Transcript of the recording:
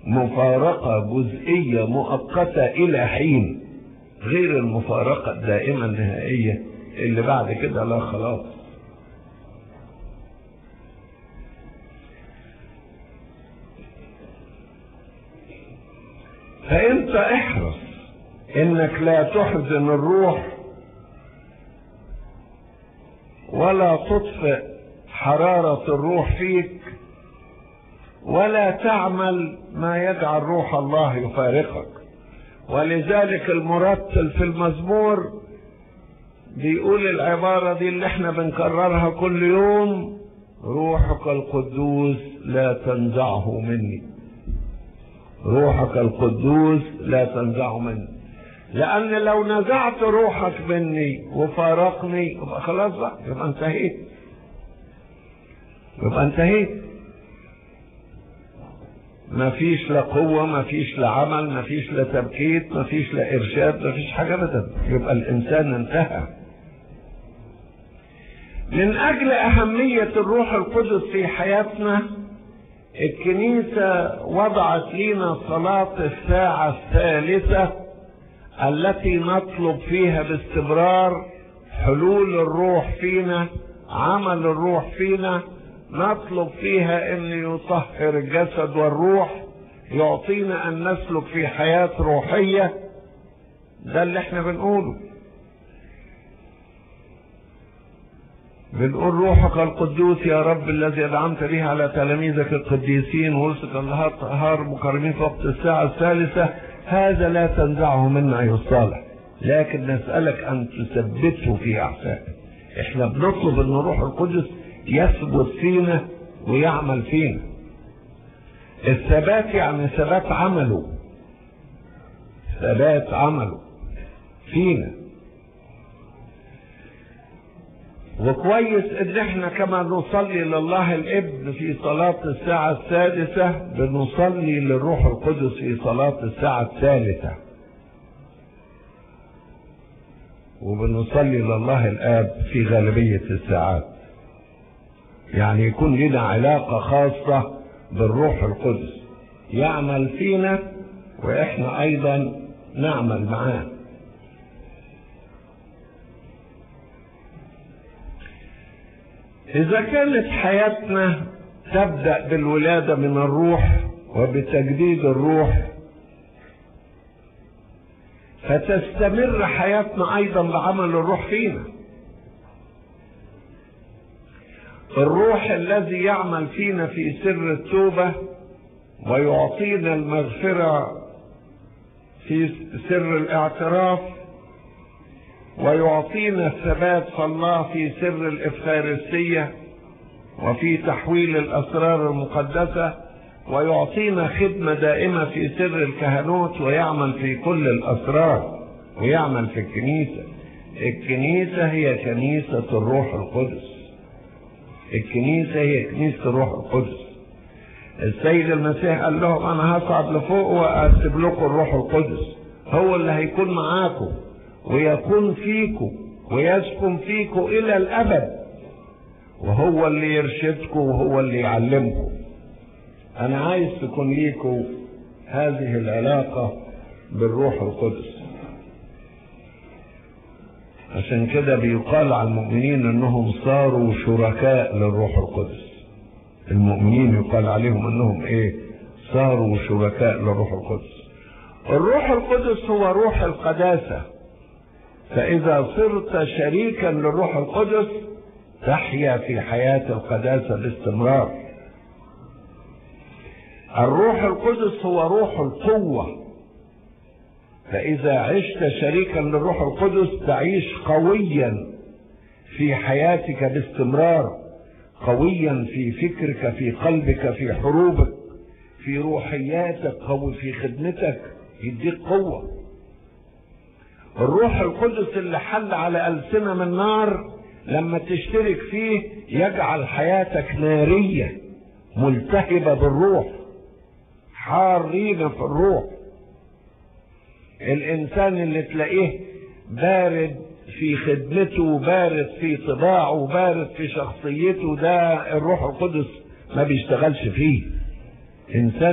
مفارقة جزئية مؤقتة إلى حين غير المفارقة الدائمة النهائية اللي بعد كده لا خلاص فانت احرص انك لا تحزن الروح ولا تطفئ حرارة الروح فيك ولا تعمل ما يجعل روح الله يفارقك ولذلك المرتل في المزمور بيقول العبارة دي اللي احنا بنكررها كل يوم روحك القدوس لا تنزعه مني روحك القدوس لا تنزعه مني لأن لو نزعت روحك مني وفارقني يبقى خلاص بقى يبقى انتهيت يبقى انتهيت ما فيش لا قوة ما فيش لا عمل ما فيش لا تبكيت ما فيش لا إرشاد ما فيش حاجة أبدا يبقى الإنسان انتهى من أجل أهمية الروح القدس في حياتنا الكنيسة وضعت لنا صلاة الساعة الثالثة التي نطلب فيها باستمرار حلول الروح فينا عمل الروح فينا نطلب فيها ان يطهر الجسد والروح يعطينا ان نسلك في حياة روحية ده اللي احنا بنقوله بنقول روحك القدوس يا رب الذي أدعمت به على تلاميذك القديسين ورسلك الله الطهار مكرمين في وقت الساعة الثالثة هذا لا تنزعه منا أيها الصالح لكن نسألك أن تثبته في أحسائك احنا بنطلب أن روح القدس يثبت فينا ويعمل فينا الثبات يعني ثبات عمله ثبات عمله فينا وكويس ان احنا كما نصلي لله الابن في صلاة الساعة السادسة بنصلي للروح القدس في صلاة الساعة الثالثة وبنصلي لله الاب في غالبية الساعات يعني يكون لنا علاقة خاصة بالروح القدس يعمل فينا واحنا ايضا نعمل معاه إذا كانت حياتنا تبدأ بالولادة من الروح وبتجديد الروح فتستمر حياتنا أيضا بعمل الروح فينا الروح الذي يعمل فينا في سر التوبة ويعطينا المغفرة في سر الاعتراف ويعطينا الثبات في الله في سر الإفخارستية وفي تحويل الأسرار المقدسة ويعطينا خدمة دائمة في سر الكهنوت ويعمل في كل الأسرار ويعمل في الكنيسة الكنيسة هي كنيسة الروح القدس الكنيسة هي كنيسة الروح القدس السيد المسيح قال لهم أنا هصعد لفوق وأسيب لكم الروح القدس هو اللي هيكون معاكم ويكون فيكم ويسكن فيكم الى الابد وهو اللي يرشدكم وهو اللي يعلمكم انا عايز تكون ليكم هذه العلاقة بالروح القدس عشان كده بيقال على المؤمنين انهم صاروا شركاء للروح القدس المؤمنين يقال عليهم انهم ايه صاروا شركاء للروح القدس الروح القدس هو روح القداسه فإذا صرت شريكا للروح القدس تحيا في حياة القداسة باستمرار الروح القدس هو روح القوة فإذا عشت شريكا للروح القدس تعيش قويا في حياتك باستمرار قويا في فكرك في قلبك في حروبك في روحياتك قوي في خدمتك يديك قوه الروح القدس اللي حل على ألسنة من نار لما تشترك فيه يجعل حياتك نارية ملتهبة بالروح حارين في الروح الإنسان اللي تلاقيه بارد في خدمته بارد في طباعه بارد في شخصيته ده الروح القدس ما بيشتغلش فيه إنسان